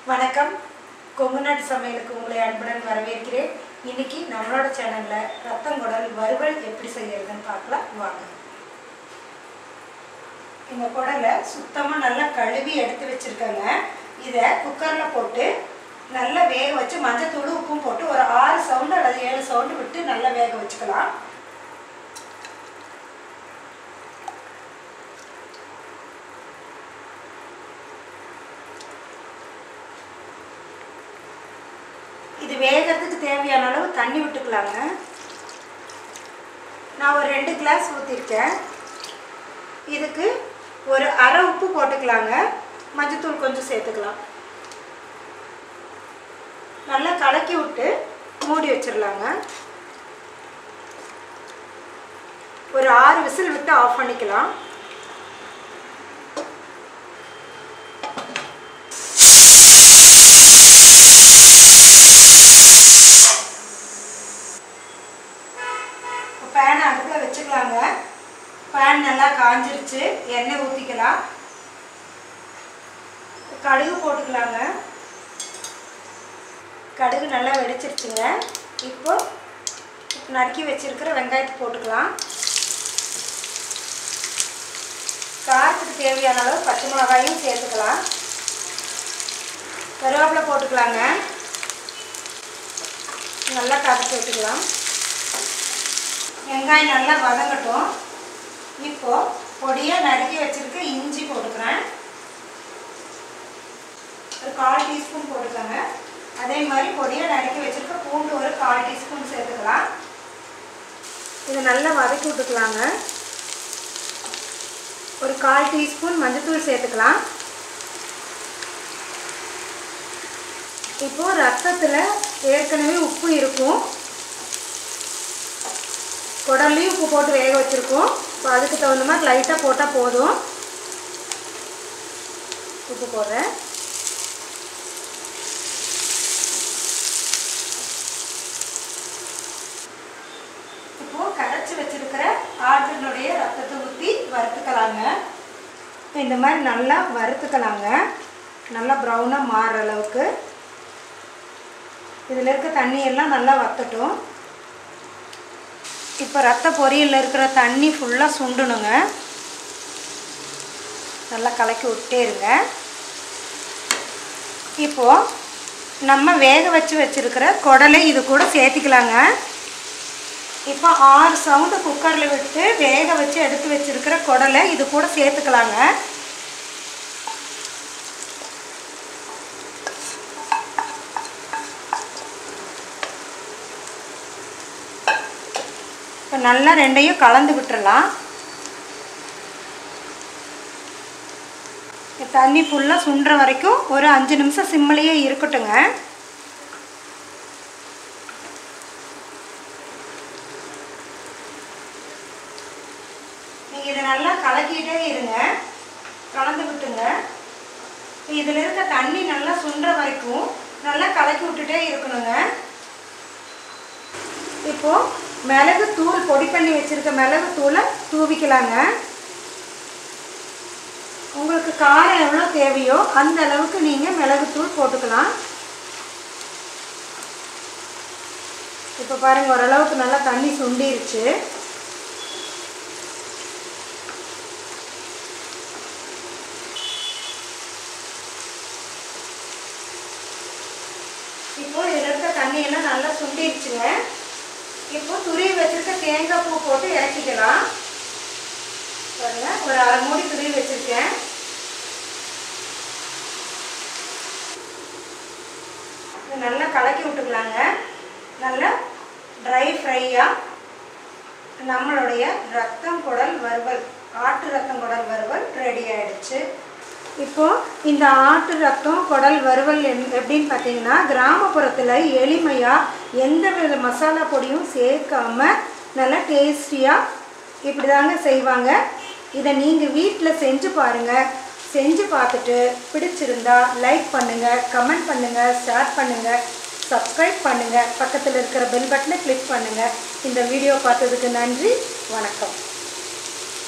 வணக்கம் கொங்கு நாட்டு சமையலுக்கு உங்களை அன்புடன் வரவேற்கிறேன் இன்னைக்கு நம்மளோட சேனலில் ரத்தங்குடல் வறுவல் எப்படி செய்யறதுன்னு பார்க்கலாம் வாங்க இந்த குடலை சுத்தமாக நல்லா கழுவி எடுத்து வச்சுருக்கேங்க இதை குக்கரில் போட்டு நல்லா வேக வச்சு மஞ்சத்தூள் உப்பும் போட்டு ஒரு ஆறு சவுண்டு அல்லது ஏழு சவுண்டு விட்டு நல்லா வேக வச்சுக்கலாம் இது வேகிறதுக்கு தேவையான அளவு தண்ணி விட்டுக்கலாங்க நான் ஒரு ரெண்டு கிளாஸ் ஊற்றிருக்கேன் இதுக்கு ஒரு அரை உப்பு போட்டுக்கலாங்க மஞ்சத்தூள் கொஞ்சம் சேர்த்துக்கலாம் நல்லா கலக்கி விட்டு மூடி வச்சிடலாங்க ஒரு ஆறு விசில் விட்டு ஆஃப் பண்ணிக்கலாம் பேனை அடுப்பில் வச்சுக்கலாங்க பேன் நல்லா காஞ்சிருச்சு எண்ணெய் ஊற்றிக்கலாம் கடுகு போட்டுக்கலாங்க கடுகு நல்லா வெடிச்சிருச்சுங்க இப்போ நறுக்கி வச்சிருக்கிற வெங்காயத்தை போட்டுக்கலாம் காரத்துக்கு தேவையான அளவு பச்சை மிளகாயும் சேர்த்துக்கலாம் கருவேப்பிலை போட்டுக்கலாங்க நல்லா கரைச்சி வச்சுக்கலாம் வெங்காயம் நல்லா வதங்கட்டும் இப்போ பொடியாக நறுக்கி வச்சிருக்க இஞ்சி போட்டுக்கிறேன் ஒரு கால் டீஸ்பூன் போட்டுக்கோங்க அதே மாதிரி பொடியாக நறுக்கி வச்சிருக்க பூண்டு ஒரு கால் டீஸ்பூன் சேர்த்துக்கலாம் இதை நல்லா வதக்கி விட்டுக்கலாங்க ஒரு கால் டீஸ்பூன் மஞ்சத்தூள் சேர்த்துக்கலாம் இப்போ ரத்தத்தில் ஏற்கனவே உப்பு இருக்கும் குடல்லையும் உப்பு போட்டு வேக வச்சுருக்கோம் இப்போ அதுக்கு தகுந்த மாதிரி லைட்டாக போட்டால் போதும் உப்பு போடுறேன் இப்போது கரைச்சி வச்சிருக்கிற ஆட்டினுடைய ரத்தத்தை ஊற்றி வறுத்துக்கலாங்க இந்த மாதிரி நல்லா வறுத்துக்கலாங்க நல்லா ப்ரௌனாக மாறுற அளவுக்கு இதில் இருக்க தண்ணியெல்லாம் நல்லா வத்தட்டும் இப்போ ரத்த பொரியலில் இருக்கிற தண்ணி ஃபுல்லாக சுண்டணுங்க நல்லா கலக்கி விட்டே இருங்க இப்போது நம்ம வேக வச்சு வச்சுருக்கிற குடலை இது கூட சேர்த்திக்கலாங்க இப்போ ஆறு சவுண்டு குக்கரில் விட்டு வேக வச்சு எடுத்து வச்சுருக்கிற குடலை இது கூட சேர்த்துக்கலாங்க இப்போ நல்லா ரெண்டையும் கலந்து விட்டுறலாம் தண்ணி ஃபுல்லாக சுண்டுற வரைக்கும் ஒரு அஞ்சு நிமிஷம் சிம்மிலேயே இருக்கட்டுங்க நீங்கள் இதை நல்லா கலக்கிட்டே இருங்க கலந்து விட்டுங்க இதில் இருக்க தண்ணி நல்லா சுண்டுற வரைக்கும் நல்லா கலக்கி விட்டுட்டே இருக்கணுங்க இப்போது மிளகு தூள் பொடி பண்ணி வச்சுருக்க மிளகு தூளை தூவிக்கலாங்க உங்களுக்கு காரம் எவ்வளோ தேவையோ அந்த அளவுக்கு நீங்கள் மிளகுத்தூள் போட்டுக்கலாம் இப்போ பாருங்கள் ஓரளவுக்கு நல்லா தண்ணி சுண்டிருச்சு இப்போ இதில் இருக்க தண்ணியெல்லாம் நல்லா சுண்டிருச்சுங்க இப்போ துருவி வச்சிருக்க தேங்காய் பூ போட்டு இறக்கிக்கலாம் பாருங்க ஒரு அரை மூடி துருவி வச்சிருக்கேன் இதை நல்லா கலக்கி விட்டுக்கலாங்க நல்லா ட்ரை ஃப்ரையாக நம்மளுடைய ரத்தம் குடல் வறுவல் ஆட்டு ரத்தம் குடல் வறுவல் ரெடி ஆயிடுச்சு இப்போது இந்த ஆட்டு ரத்தம் குடல் வறுவல் என்- எப்படின்னு பார்த்தீங்கன்னா கிராமப்புறத்தில் எளிமையாக எந்த வித மசாலா பொடியும் சேர்க்காம நல்லா டேஸ்டியாக இப்படி தாங்க செய்வாங்க இதை நீங்கள் வீட்டில் செஞ்சு பாருங்கள் செஞ்சு பார்த்துட்டு பிடிச்சிருந்தா லைக் பண்ணுங்கள் கமெண்ட் பண்ணுங்கள் ஷேர் பண்ணுங்கள் சப்ஸ்கிரைப் பண்ணுங்கள் பக்கத்தில் இருக்கிற பெல் பட்டனை கிளிக் பண்ணுங்கள் இந்த வீடியோ பார்த்ததுக்கு நன்றி வணக்கம்